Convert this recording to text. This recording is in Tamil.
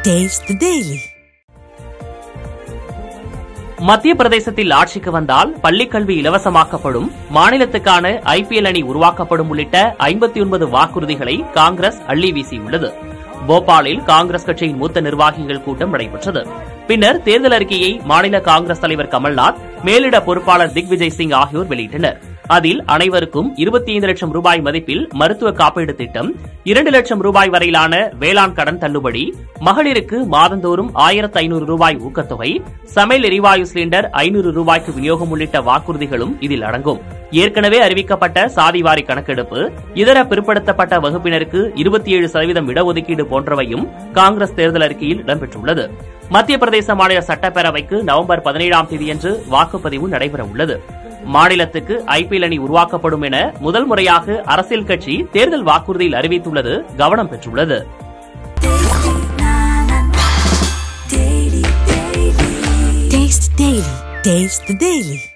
Taste the Daily. மத்திய பிரதேசத்தில் ஆட்சிக்கு வந்தால் பள்ளிக் கல்வி இலவசமாக்கப்படும் மாநிலத்துக்கான ஐபிஎல் அணி உருவாக்கப்படும் உள்ளிட்ட ஐம்பத்தி ஒன்பது வாக்குறுதிகளை காங்கிரஸ் அள்ளி வீசியுள்ளது போபாலில் காங்கிரஸ் கட்சியின் மூத்த நிர்வாகிகள் கூட்டம் நடைபெற்றது பின்னர் தேர்தல் அறிக்கையை மாநில காங்கிரஸ் தலைவர் கமல்நாத் மேலிட பொறுப்பாளர் திக்விஜய் சிங் ஆகியோர் வெளியிட்டனர் அதில் அனைவருக்கும் இருபத்தி ஐந்து லட்சம் ரூபாய் மதிப்பில் மருத்துவ காப்பீடு திட்டம் இரண்டு லட்சம் ரூபாய் வரையிலான வேளாண் கடன் தள்ளுபடி மகளிருக்கு மாதந்தோறும் ஆயிரத்து ஐநூறு ரூபாய் ஊக்கத்தொகை சமையல் எரிவாயு சிலிண்டர் ஐநூறு ரூபாய்க்கு விநியோகம் உள்ளிட்ட வாக்குறுதிகளும் இதில் அடங்கும் ஏற்கனவே அறிவிக்கப்பட்ட சாதிவாரி கணக்கெடுப்பு இதர பிற்படுத்தப்பட்ட வகுப்பினருக்கு இருபத்தி ஏழு சதவீதம் இடஒதுக்கீடு போன்றவையும் காங்கிரஸ் தேர்தல் அறிக்கையில் இடம்பெற்றுள்ளது மத்திய பிரதேச மாநில சட்டப்பேரவைக்கு நவம்பர் பதினேழாம் தேதியன்று வாக்குப்பதிவு நடைபெற உள்ளது மாநிலத்துக்கு ஐபிஎல் அணி உருவாக்கப்படும் என முதல் முறையாக அரசியல் கட்சி தேர்தல் வாக்குறுதியில் அறிவித்துள்ளது கவனம் பெற்றுள்ளது Taste the Daily. Taste the Daily.